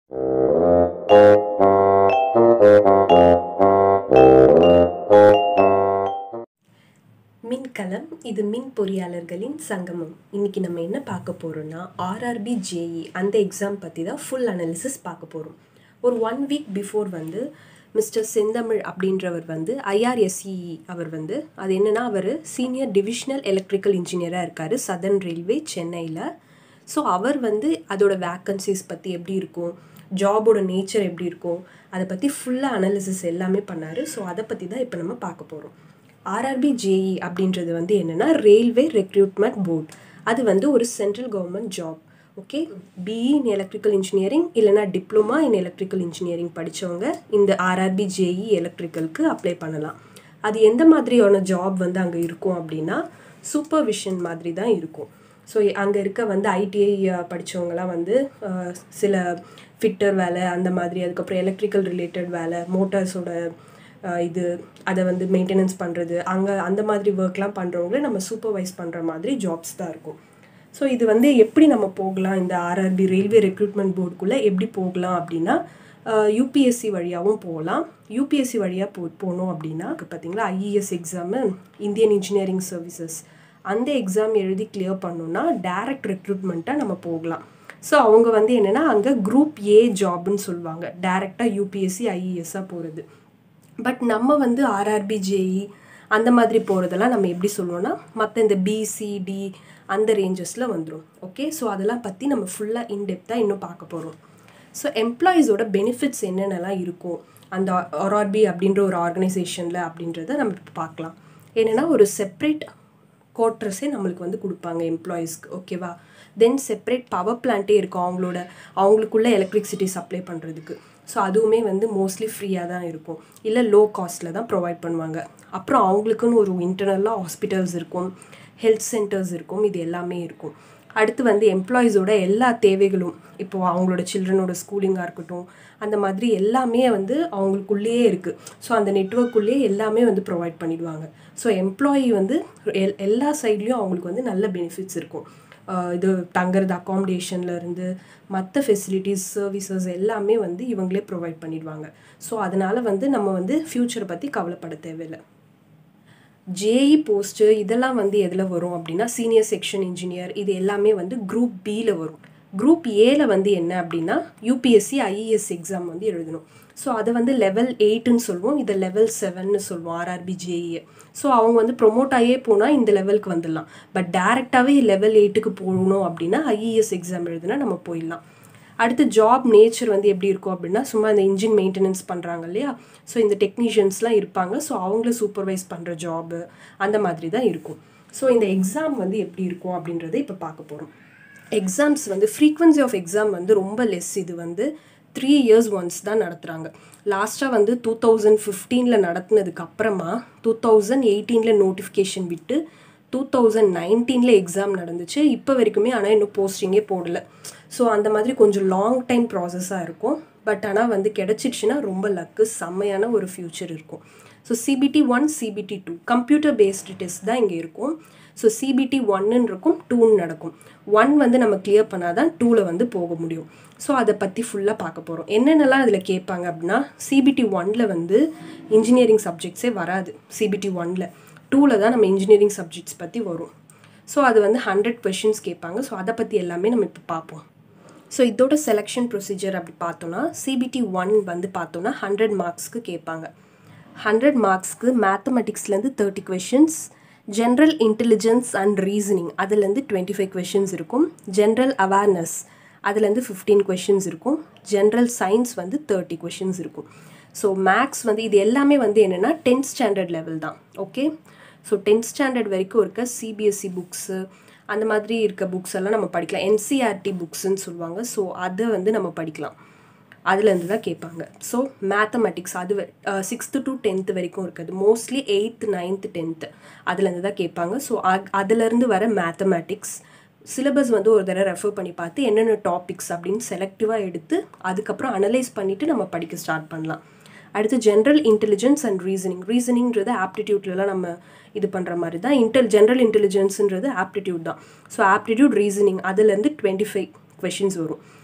மின்கலம் இது மின் பொறியாளர்களின் சங்கமம் இன்னைக்கு நம்ம என்ன பார்க்க போகிறோம்னா ஆர்ஆர்பி ஜேஇ அந்த எக்ஸாம் பற்றி தான் ஃபுல் அனாலிசிஸ் பார்க்க போகிறோம் ஒரு ஒன் வீக் பிஃபோர் வந்து மிஸ்டர் செந்தமிழ் அப்படின்றவர் வந்து ஐஆர்எஸ்இஇ அவர் வந்து அது என்னென்னா அவர் சீனியர் டிவிஷனல் எலக்ட்ரிக்கல் இன்ஜினியராக இருக்கார் சதர்ன் ரயில்வே சென்னையில் ஸோ அவர் வந்து அதோட வேக்கன்சிஸ் பற்றி எப்படி இருக்கும் ஜாபோட நேச்சர் எப்படி இருக்கும் அதை பற்றி ஃபுல்லாக அனாலிசிஸ் எல்லாமே பண்ணார் ஸோ அதை பற்றி தான் இப்போ நம்ம பார்க்க போகிறோம் ஆர்ஆர்பி ஜேஇ அப்படின்றது வந்து என்னென்னா ரயில்வே ரெக்ரூட்மெண்ட் போர்ட் அது வந்து ஒரு central government job okay BE in electrical engineering இல்லைனா டிப்ளமா இன் எலக்ட்ரிக்கல் இன்ஜினியரிங் படித்தவங்க இந்த ஆர்ஆர்பி ஜேஇ எலக்ட்ரிக்கலுக்கு அப்ளை பண்ணலாம் அது எந்த மாதிரியான ஜாப் வந்து அங்கே இருக்கும் அப்படின்னா சூப்பர்விஷன் மாதிரி தான் இருக்கும் ஸோ அங்கே இருக்க வந்து ஐடிஐ படித்தவங்களாம் வந்து அஹ், சில ஃபிட்டர் வேலை அந்த மாதிரி அதுக்கப்புறம் எலக்ட்ரிக்கல் ரிலேட்டட் வேலை மோட்டார்ஸோட இது அதை வந்து மெயின்டெனன்ஸ் பண்ணுறது அங்கே அந்த மாதிரி ஒர்க்லாம் பண்ணுறவங்கள நம்ம சூப்பர்வைஸ் பண்ணுற மாதிரி ஜாப்ஸ் தான் இருக்கும் ஸோ இது வந்து எப்படி நம்ம போகலாம் இந்த ஆர்ஆர்பி ரயில்வே ரெக்ரூட்மெண்ட் போர்டுக்குள்ளே எப்படி போகலாம் அப்படின்னா யூபிஎஸ்சி வழியாகவும் போகலாம் யூபிஎஸ்சி வழியாக போ போனோம் அப்படின்னா பார்த்தீங்களா IES exam Indian engineering services அந்த எக்ஸாம் எழுதி கிளியர் பண்ணோம்னா டைரக்ட் ரெக்ரூட்மெண்ட்டாக நம்ம போகலாம் ஸோ அவங்க வந்து என்னென்னா அங்கே குரூப் ஏ ஜாப்னு சொல்லுவாங்க டேரெக்டாக யூபிஎஸ்சி ஐஇஎஸ்ஸாக போகிறது பட் நம்ம வந்து ஆர்ஆர்பி ஜேஇ அந்த மாதிரி போகிறதெல்லாம் நம்ம எப்படி சொல்லுவோம்னா மற்ற இந்த பிசிடி அந்த ரேஞ்சஸில் வந்துடும் ஓகே ஸோ அதெல்லாம் பற்றி நம்ம ஃபுல்லாக இன்டெப்த்தாக இன்னும் பார்க்க போகிறோம் ஸோ எம்ப்ளாயீஸோட பெனிஃபிட்ஸ் என்னென்னலாம் இருக்கும் அந்த ஆர்ஆர்பி அப்படின்ற ஒரு ஆர்கனைசேஷனில் அப்படின்றத நம்ம இப்போ பார்க்கலாம் என்னென்னா ஒரு செப்ரேட் குவார்ட்டர்ஸே நம்மளுக்கு வந்து கொடுப்பாங்க எம்ப்ளாயீஸ்க்கு ஓகேவா தென் செப்பரேட் பவர் பிளான்ட்டே இருக்கும் அவங்களோட அவங்களுக்குள்ள எலக்ட்ரிசிட்டி சப்ளை பண்ணுறதுக்கு ஸோ அதுவுமே வந்து மோஸ்ட்லி ஃப்ரீயாக தான் இருக்கும் இல்லை லோ காஸ்ட்டில் தான் ப்ரொவைட் பண்ணுவாங்க அப்புறம் அவங்களுக்குன்னு ஒரு இன்டர்னலாக ஹாஸ்பிட்டல்ஸ் இருக்கும் ஹெல்த் சென்டர்ஸ் இருக்கும் இது எல்லாமே இருக்கும் அடுத்து வந்து எம்ப்ளாயீஸோட எல்லா தேவைகளும் இப்போது அவங்களோட சில்ட்ரனோட ஸ்கூலிங்காக இருக்கட்டும் அந்த மாதிரி எல்லாமே வந்து அவங்களுக்குள்ளேயே இருக்குது ஸோ அந்த நெட்ஒர்க்குள்ளேயே எல்லாமே வந்து ப்ரொவைட் பண்ணிடுவாங்க ஸோ எம்ப்ளாயி வந்து எல் எல்லா சைட்லேயும் அவங்களுக்கு வந்து நல்ல பெனிஃபிட்ஸ் இருக்கும் ஆஹ் இது தங்குறது accommodation-ல இருந்து மற்ற ஃபெசிலிட்டிஸ் சர்வீசஸ் எல்லாமே வந்து இவங்களே ப்ரொவைட் பண்ணிடுவாங்க ஸோ அதனால் வந்து நம்ம வந்து ஃப்யூச்சரை பற்றி கவலைப்பட தேவையில்லை ஜேஇ போஸ்ட்டு இதெல்லாம் வந்து எதில் வரும் அப்படின்னா சீனியர் செக்ஷன் இன்ஜினியர் இது எல்லாமே வந்து குரூப் பியில் வரும் குரூப் ஏல வந்து என்ன அப்படின்னா யூபிஎஸ்சி ஐஇஎஸ் எக்ஸாம் வந்து எழுதணும் ஸோ அதை வந்து லெவல் எயிட்டுன்னு சொல்லுவோம் இதை லெவல் செவன்னு சொல்லுவோம் ஆர்ஆர்பி ஜேஇஏ ஸோ அவங்க வந்து ப்ரொமோட் ஆகியே போனால் இந்த லெவலுக்கு வந்துடலாம் பட் டேரெக்டாகவே லெவல் எயிட்டுக்கு போகணும் அப்படின்னா ஐஇஎஸ் எக்ஸாம் எழுதுனா நம்ம போயிடலாம் அடுத்து ஜாப் நேச்சர் வந்து எப்படி இருக்கும் அப்படின்னா சும்மா இந்த இன்ஜின் மெயின்டெனன்ஸ் பண்ணுறாங்க இல்லையா ஸோ இந்த டெக்னீஷியன்ஸ்லாம் இருப்பாங்க ஸோ அவங்கள சூப்பர்வைஸ் பண்ணுற ஜாபு அந்த மாதிரி தான் இருக்கும் ஸோ இந்த எக்ஸாம் வந்து எப்படி இருக்கும் அப்படின்றத இப்போ பார்க்க போகிறோம் எக்ஸாம்ஸ் வந்து ஃப்ரீக்வன்சி ஆஃப் எக்ஸாம் வந்து ரொம்ப லெஸ் இது வந்து த்ரீ இயர்ஸ் ஒன்ஸ் தான் நடத்துகிறாங்க லாஸ்ட்டாக வந்து டூ தௌசண்ட் ஃபிஃப்டீனில் நடத்துனதுக்கு அப்புறமா டூ தௌசண்ட் எயிட்டீனில் நோட்டிஃபிகேஷன் விட்டு டூ தௌசண்ட் நைன்டீனில் எக்ஸாம் நடந்துச்சு இப்போ வரைக்குமே ஆனால் இன்னும் போஸ்டிங்கே போடல ஸோ அந்த மாதிரி கொஞ்சம் லாங் டைம் ப்ராசஸாக இருக்கும் பட் ஆனால் வந்து கிடச்சிடுச்சுன்னா ரொம்ப லக்கு செம்மையான ஒரு ஃப்யூச்சர் இருக்கும் so CBT one CBT two computer based test தான் இங்கே இருக்கும் ஸோ சிபிடி ஒன்னு இருக்கும் டூன்னு நடக்கும் ஒன் வந்து நம்ம கிளியர் பண்ணாதான் டூவில் வந்து போக முடியும் ஸோ அதை பற்றி ஃபுல்லாக பார்க்க போகிறோம் என்னென்னலாம் அதில் கேட்பாங்க அப்படின்னா சிபிடி ஒனில் வந்து இன்ஜினியரிங் சப்ஜெக்ட்ஸே வராது சிபிடி ஒனில் டூவில் தான் நம்ம இன்ஜினியரிங் சப்ஜெக்ட்ஸ் பற்றி வரும் ஸோ அது வந்து ஹண்ட்ரட் கொஷின்ஸ் கேட்பாங்க ஸோ அதை பற்றி எல்லாமே நம்ம இப்போ பார்ப்போம் ஸோ இதோட செலெக்ஷன் ப்ரொசீஜர் அப்படி பார்த்தோன்னா சிபிடி ஒன் வந்து பார்த்தோன்னா ஹண்ட்ரட் மார்க்ஸ்க்கு கேட்பாங்க ஹண்ட்ரட் மார்க்ஸ்க்கு மேத்தமெட்டிக்ஸ்லேருந்து thirty questions general intelligence and reasoning அதுலேருந்து டுவெண்ட்டி ஃபைவ் கொஷின்ஸ் இருக்கும் ஜென்ரல் அவேர்னஸ் அதுலேருந்து ஃபிஃப்டீன் கொஷின்ஸ் இருக்கும் ஜென்ரல் சயின்ஸ் வந்து தேர்ட்டி கொஷின்ஸ் இருக்கும் ஸோ மேக்ஸ் வந்து இது எல்லாமே வந்து என்னென்னா டென்த் ஸ்டாண்டர்ட் லெவல் தான் ஓகே ஸோ டென்த் ஸ்டாண்டர்ட் வரைக்கும் இருக்க சிபிஎஸ்சி புக்ஸு அந்த மாதிரி இருக்க புக்ஸ் எல்லாம் நம்ம படிக்கலாம் என்சிஆர்டி புக்ஸ்ன்னு சொல்லுவாங்க ஸோ அதை வந்து நம்ம படிக்கலாம் அதுலேருந்து தான் கேட்பாங்க ஸோ மேத்தமெட்டிக்ஸ் அது சிக்ஸ்த்து டு டென்த்து வரைக்கும் இருக்குது மோஸ்ட்லி எயித்து நைன்த்து டென்த்து அதுலேருந்து தான் கேட்பாங்க ஸோ அதுலேருந்து வர மேத்தமெட்டிக்ஸ் சிலபஸ் வந்து ஒரு தடவை ரெஃபர் பண்ணி பார்த்து என்னென்ன டாபிக்ஸ் அப்படின்னு செலக்டிவாக எடுத்து அதுக்கப்புறம் அனலைஸ் பண்ணிவிட்டு நம்ம படிக்க ஸ்டார்ட் பண்ணலாம் அடுத்து ஜென்ரல் இன்டெலிஜென்ஸ் அண்ட் ரீசனிங் ரீசனிங்கிறது ஆப்டிடியூட்லலாம் நம்ம இது பண்ணுற மாதிரி தான் இன்டெல் ஜென்ரல் இன்டெலிஜென்ஸுன்றது ஆப்டிடியூட் தான் ஸோ ஆப்டிடியூட் ரீசனிங் அதுலேருந்து டுவெண்ட்டி ஃபைவ் கொஷின்ஸ் வரும்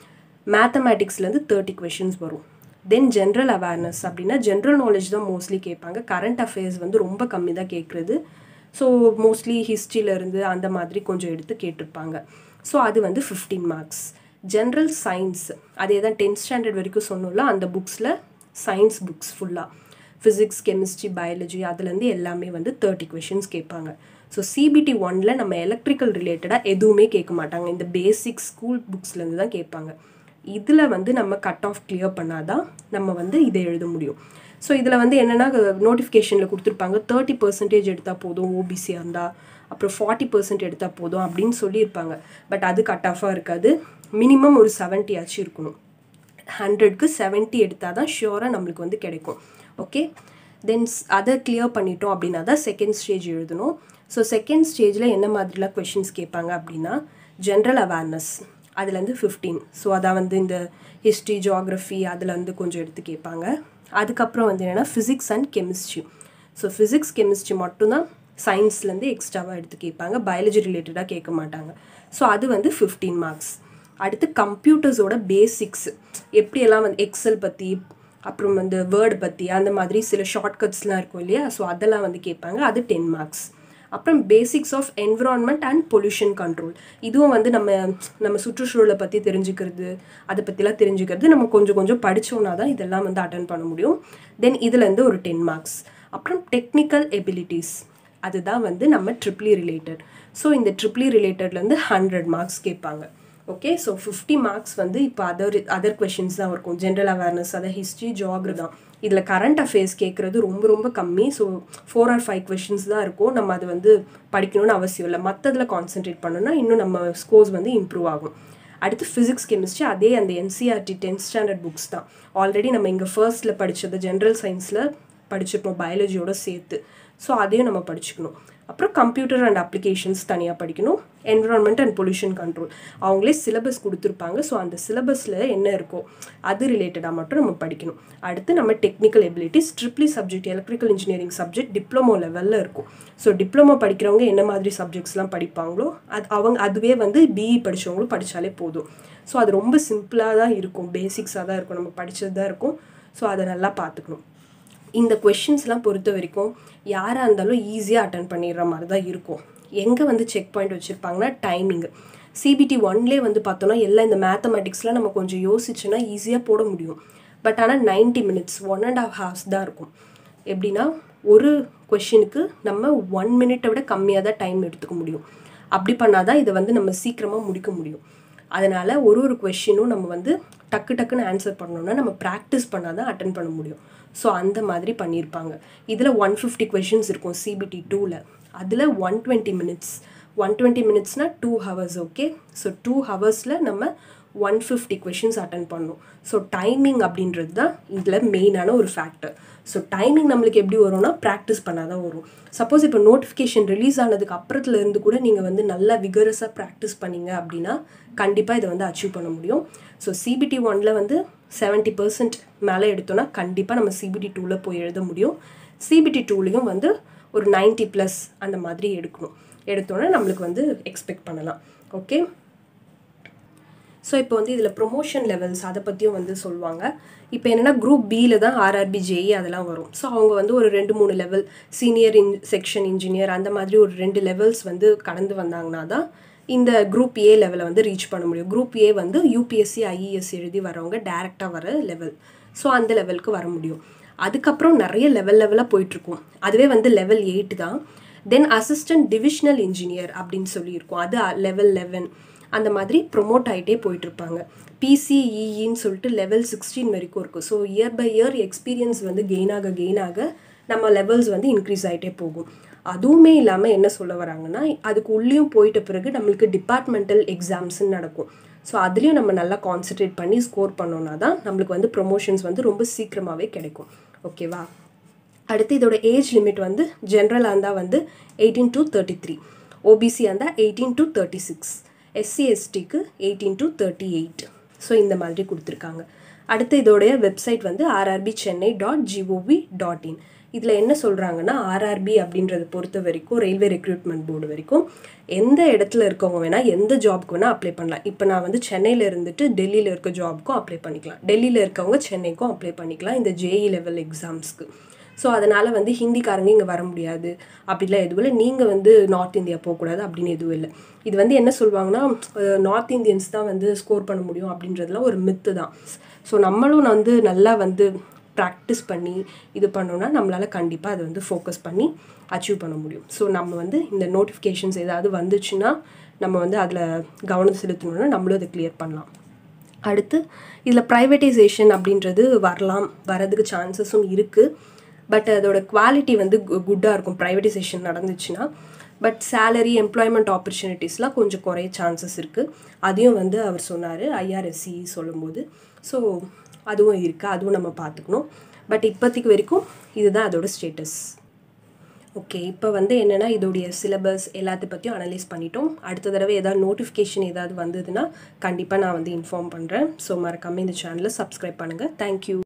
மேத்தமேட்டிக்ஸ்லேருந்து தேர்ட்டி கொஷின்ஸ் வரும் தென் ஜென்ரல் அவேர்னஸ் அப்படின்னா ஜென்ரல் நாலேஜ் தான் மோஸ்ட்லி கேட்பாங்க கரண்ட் அஃபேர்ஸ் வந்து ரொம்ப கம்மி தான் கேட்குறது ஸோ மோஸ்ட்லி ஹிஸ்ட்ரியிலேருந்து அந்த மாதிரி கொஞ்சம் எடுத்து கேட்டிருப்பாங்க ஸோ அது வந்து ஃபிஃப்டீன் மார்க்ஸ் ஜென்ரல் சயின்ஸ் அதே தான் டென்த் ஸ்டாண்டர்ட் வரைக்கும் சொன்னோம்ல அந்த புக்ஸில் சயின்ஸ் புக்ஸ் ஃபுல்லாக ஃபிசிக்ஸ் கெமிஸ்ட்ரி பயாலஜி அதுலேருந்து எல்லாமே வந்து தேர்ட்டி கொஷின்ஸ் கேட்பாங்க ஸோ சிபிடி ஒனில் நம்ம எலக்ட்ரிக்கல் ரிலேட்டடாக எதுவுமே கேட்க மாட்டாங்க இந்த பேசிக் ஸ்கூல் புக்ஸ்லேருந்து தான் கேட்பாங்க இதில் வந்து நம்ம கட் ஆஃப் கிளியர் பண்ணாதான் நம்ம வந்து இதை எழுத முடியும் ஸோ இதில் வந்து என்னென்னா நோட்டிஃபிகேஷனில் கொடுத்துருப்பாங்க தேர்ட்டி பர்சன்டேஜ் எடுத்தால் போதும் ஓபிசியாக இருந்தால் அப்புறம் ஃபார்ட்டி பர்சன்ட் எடுத்தால் போதும் அப்படின்னு சொல்லியிருப்பாங்க பட் அது கட் ஆஃபாக இருக்காது மினிமம் ஒரு செவன்ட்டி ஆச்சு இருக்கணும் ஹண்ட்ரட்க்கு செவன்ட்டி எடுத்தால் தான் ஷியோராக நம்மளுக்கு வந்து கிடைக்கும் ஓகே தென் அதை கிளியர் பண்ணிட்டோம் அப்படின்னா தான் செகண்ட் ஸ்டேஜ் எழுதணும் ஸோ செகண்ட் ஸ்டேஜில் என்ன மாதிரிலாம் கொஷின்ஸ் கேட்பாங்க அப்படின்னா ஜென்ரல் அவேர்னஸ் அதுலேருந்து ஃபிஃப்டீன் ஸோ அதான் வந்து இந்த ஹிஸ்ட்ரி ஜியாகிரஃபி அதில் வந்து கொஞ்சம் எடுத்து கேட்பாங்க அதுக்கப்புறம் வந்து என்னென்னா physics and chemistry so physics chemistry மட்டும்தான் சயின்ஸ்லேருந்து எக்ஸ்ட்ராவாக எடுத்து கேட்பாங்க பயாலஜி ரிலேட்டடாக கேட்க மாட்டாங்க ஸோ அது வந்து ஃபிஃப்டீன் மார்க்ஸ் அடுத்து கம்ப்யூட்டர்ஸோட பேசிக்ஸ் எப்படியெல்லாம் வந்து எக்ஸல் பற்றி அப்புறம் வந்து வேர்டு பற்றி அந்த மாதிரி சில ஷார்ட்கட்ஸ்லாம் இருக்கும் இல்லையா ஸோ அதெல்லாம் வந்து கேட்பாங்க அது டென் மார்க்ஸ் அப்புறம் basics of environment and pollution control இதுவும் வந்து நம்ம நம்ம சுற்றுச்சூழலை பற்றி தெரிஞ்சுக்கிறது அதை பற்றிலாம் தெரிஞ்சுக்கிறது நம்ம கொஞ்சம் கொஞ்சம் படித்தோன்னா தான் இதெல்லாம் வந்து அட்டன் பண்ண முடியும் தென் இதுலேருந்து ஒரு டென் மார்க்ஸ் அப்புறம் டெக்னிக்கல் எபிலிட்டிஸ் அதுதான் வந்து நம்ம ட்ரிப்ளி ரிலேட்டட் ஸோ இந்த ட்ரிப்ளி ரிலேட்டட்லேருந்து ஹண்ட்ரட் மார்க்ஸ் கேட்பாங்க ஓகே ஸோ ஃபிஃப்டி மார்க்ஸ் வந்து இப்போ அதர் அதர் கொஷின்ஸ் தான் இருக்கும் ஜென்ரல் அவேர்னஸ் அதை ஹிஸ்ட்ரி ஜியாகிரி தான் இதில் கரண்ட் அஃபேர்ஸ் கேட்குறது ரொம்ப ரொம்ப கம்மி so four or five questions தான் இருக்கும் நம்ம அது வந்து படிக்கணும்னு அவசியம் இல்லை மற்றதில் கான்சென்ட்ரேட் பண்ணோன்னா இன்னும் நம்ம ஸ்கோர்ஸ் வந்து இம்ப்ரூவ் ஆகும் அடுத்து ஃபிசிக்ஸ் கெமிஸ்ட்ரி அதே அந்த என்சிஆர்டி டென்த் ஸ்டாண்டர்ட் புக்ஸ் தான் ஆல்ரெடி நம்ம இங்கே ஃபர்ஸ்ட்டில் படித்தது ஜென்ரல் சயின்ஸில் படிச்சிருப்போம் பயாலஜியோட சேர்த்து ஸோ அதையும் நம்ம படிச்சுக்கணும் அப்புறம் கம்ப்யூட்டர் அண்ட் அப்ளிகேஷன்ஸ் தனியாக படிக்கணும் என்விரான்மெண்ட் அண்ட் பொல்யூஷன் கண்ட்ரோல் அவங்களே சிலபஸ் கொடுத்துருப்பாங்க ஸோ அந்த சிலபஸில் என்ன இருக்கோ அது ரிலேட்டடாக மட்டும் நம்ம படிக்கணும் அடுத்து நம்ம technical abilities triply subject electrical engineering subject diploma லெவலில் இருக்கும் ஸோ டிப்ளமோ படிக்கிறவங்க என்ன மாதிரி சப்ஜெக்ட்ஸ்லாம் படிப்பாங்களோ அது அவங்க அதுவே வந்து பிஇ படித்தவங்களும் படித்தாலே போதும் ஸோ அது ரொம்ப சிம்பிளாக தான் இருக்கும் பேசிக்ஸாக தான் இருக்கும் நம்ம படித்தது தான் இருக்கும் ஸோ அதை நல்லா பார்த்துக்கணும் இந்த கொஷின்ஸ்லாம் பொறுத்த வரைக்கும் யாராக இருந்தாலும் ஈஸியாக அட்டன் பண்ணிடுற மாதிரி தான் இருக்கும் எங்கே வந்து செக் பாயிண்ட் வச்சுருப்பாங்கன்னா டைமிங்கு சிபிடி ஒன்லேயே வந்து பார்த்தோன்னா எல்லாம் இந்த மேத்தமெட்டிக்ஸ்லாம் நம்ம கொஞ்சம் யோசிச்சுன்னா ஈஸியாக போட முடியும் பட் ஆனால் ninety minutes one and half hours தான் இருக்கும் எப்படின்னா ஒரு கொஷினுக்கு நம்ம ஒன் மினிட்டை விட கம்மியாக தான் டைம் எடுத்துக்க முடியும் அப்படி பண்ணால் தான் இதை வந்து நம்ம சீக்கிரமாக முடிக்க முடியும் அதனால் ஒரு ஒரு கொஷினும் நம்ம வந்து டக்கு டக்குன்னு ஆன்சர் பண்ணோன்னா நம்ம ப்ராக்டிஸ் பண்ணால் தான் அட்டன் பண்ண முடியும் ஸோ அந்த மாதிரி பண்ணியிருப்பாங்க இதில் ஒன் ஃபிஃப்டி கொஷின்ஸ் இருக்கும் சிபிடி டூவில் அதில் one twenty minutes one twenty மினிட்ஸ்னால் two hours okay so two ஹவர்ஸில் நம்ம ஒன் ஃபிஃப்டி கொஷின்ஸ் அட்டன் பண்ணணும் ஸோ டைமிங் அப்படின்றது தான் இதில் மெயினான ஒரு ஃபேக்டர் ஸோ டைமிங் நம்மளுக்கு எப்படி வரும்னா ப்ராக்டிஸ் பண்ணால் தான் வரும் சப்போஸ் இப்போ நோட்டிஃபிகேஷன் ரிலீஸ் ஆனதுக்கு அப்புறத்துல இருந்து கூட நீங்கள் வந்து நல்லா விகரஸாக ப்ராக்டிஸ் பண்ணீங்க அப்படின்னா கண்டிப்பாக இதை வந்து அச்சீவ் பண்ண முடியும் ஸோ சிபிடி ஒனில் வந்து செவன்ட்டி பர்சன்ட் மேலே எடுத்தோன்னா கண்டிப்பாக நம்ம சிபிடி டூவில் போய் எழுத முடியும் சிபிடி டூலேயும் வந்து ஒரு நைன்ட்டி ப்ளஸ் அந்த மாதிரி எடுக்கணும் எடுத்தோன்னே நம்மளுக்கு வந்து எக்ஸ்பெக்ட் பண்ணலாம் ஓகே ஸோ இப்போ வந்து இதில் ப்ரொமோஷன் லெவல்ஸ் அதை பற்றியும் வந்து சொல்லுவாங்க இப்போ என்னென்னா குரூப் பியில் தான் ஆர்ஆர்பி ஜேஇ அதெல்லாம் வரும் ஸோ அவங்க வந்து ஒரு ரெண்டு மூணு level senior in section engineer அந்த மாதிரி ஒரு ரெண்டு லெவல்ஸ் வந்து கடந்து வந்தாங்கன்னா தான் இந்த குரூப் ஏ லெவலை வந்து ரீச் பண்ண முடியும் குரூப் ஏ வந்து யூபிஎஸ்சி ஐஇஎஸ் எழுதி வரவங்க டேரெக்டாக வர லெவல் ஸோ அந்த லெவலுக்கு வர முடியும் அதுக்கப்புறம் நிறைய லெவல் லெவலாக போயிட்டுருக்கும் அதுவே வந்து லெவல் எயிட் தான் தென் அசிஸ்டன்ட் டிவிஷனல் இன்ஜினியர் அப்படின்னு சொல்லியிருக்கோம் அது லெவல் லெவன் அந்த மாதிரி ப்ரொமோட் ஆகிட்டே போயிட்டுருப்பாங்க பிசிஇன்னு சொல்லிட்டு லெவல் சிக்ஸ்டீன் வரைக்கும் இருக்கும் so year by year experience வந்து கெயின் ஆக கெயின் ஆக நம்ம லெவல்ஸ் வந்து இன்க்ரீஸ் ஆகிட்டே போகும் அதுவுமே இல்லாமல் என்ன சொல்ல வராங்கன்னா அதுக்கு உள்ளேயும் போயிட்ட பிறகு நம்மளுக்கு டிபார்ட்மெண்டல் எக்ஸாம்ஸ்ன்னு நடக்கும் ஸோ அதுலேயும் நம்ம நல்லா கான்சென்ட்ரேட் பண்ணி ஸ்கோர் பண்ணோன்னா தான் நம்மளுக்கு வந்து ப்ரொமோஷன்ஸ் வந்து ரொம்ப சீக்கிரமாகவே கிடைக்கும் ஓகேவா அடுத்து இதோட ஏஜ் லிமிட் வந்து ஜென்ரலாக இருந்தால் வந்து எயிட்டீன் டு தேர்ட்டி த்ரீ ஓபிசியாக இருந்தால் eighteen to thirty six SC எஸ்டிக்கு eighteen to thirty eight so இந்த மாதிரி கொடுத்துருக்காங்க அடுத்து இதோடைய வெப்சைட் வந்து RRB Chennai dot G O V dot in இதில் என்ன சொல்கிறாங்கன்னா ஆர்ஆர்பி அப்படின்றத பொறுத்த வரைக்கும் ரயில்வே ரெக்ரூட்மெண்ட் போர்டு வரைக்கும் எந்த இடத்துல இருக்கவங்க வேணால் எந்த ஜாப்க்கு வேணால் அப்ளை பண்ணலாம் இப்போ நான் வந்து சென்னையில் இருந்துட்டு டெல்லியில் இருக்க ஜாப்க்கும் அப்ளை பண்ணிக்கலாம் டெல்லியில் இருக்கவங்க சென்னைக்கும் அப்ளை பண்ணிக்கலாம் இந்த ஜேஇ லெவல் எக்ஸாம்ஸ்க்கு ஸோ அதனால் வந்து ஹிந்திக்காரங்க இங்கே வர முடியாது அப்படிலாம் எதுவும் இல்லை நீங்கள் வந்து நார்த் இந்தியா போகக்கூடாது அப்படின்னு எதுவும் இல்லை இது வந்து என்ன சொல்லுவாங்கன்னா நார்த் இந்தியன்ஸ் தான் வந்து ஸ்கோர் பண்ண முடியும் அப்படின்றதுலாம் ஒரு மித்து தான் ஸோ நம்மளும் வந்து நல்லா வந்து ப்ராக்டிஸ் பண்ணி இது பண்ணோன்னா நம்மளால் கண்டிப்பாக அதை வந்து ஃபோக்கஸ் பண்ணி அச்சீவ் பண்ண முடியும் ஸோ நம்ம வந்து இந்த நோட்டிஃபிகேஷன்ஸ் ஏதாவது வந்துச்சுன்னா நம்ம வந்து அதில் கவனம் செலுத்தணுன்னா நம்மளும் அதை கிளியர் பண்ணலாம் அடுத்து இதில் ப்ரைவேட்டைசேஷன் அப்படின்றது வரலாம் வரதுக்கு சான்சஸும் இருக்குது பட் அதோட குவாலிட்டி வந்து குட்டாக இருக்கும் ப்ரைவேட்டைசேஷன் நடந்துச்சுன்னா பட் சேலரி எம்ப்ளாய்மெண்ட் ஆப்பர்ச்சுனிட்டிஸ்லாம் கொஞ்சம் குறைய சான்சஸ் இருக்குது அதையும் வந்து அவர் சொன்னார் ஐஆர்எஸ்சி சொல்லும்போது ஸோ அதுவும் இருக்குது அதுவும் நம்ம பார்த்துக்கணும் பட் இப்போதைக்கு வரைக்கும் இதுதான் அதோட ஸ்டேட்டஸ் ஓகே இப்போ வந்து என்னென்னா இதோடைய சிலபஸ் எல்லாத்த பற்றியும் அனலைஸ் பண்ணிட்டோம் அடுத்த தடவை ஏதாவது நோட்டிஃபிகேஷன் ஏதாவது வந்ததுன்னா கண்டிப்பாக நான் வந்து இன்ஃபார்ம் பண்ணுறேன் ஸோ மறக்காமல் இந்த சேனலை சப்ஸ்கிரைப் பண்ணுங்கள் தேங்க்யூ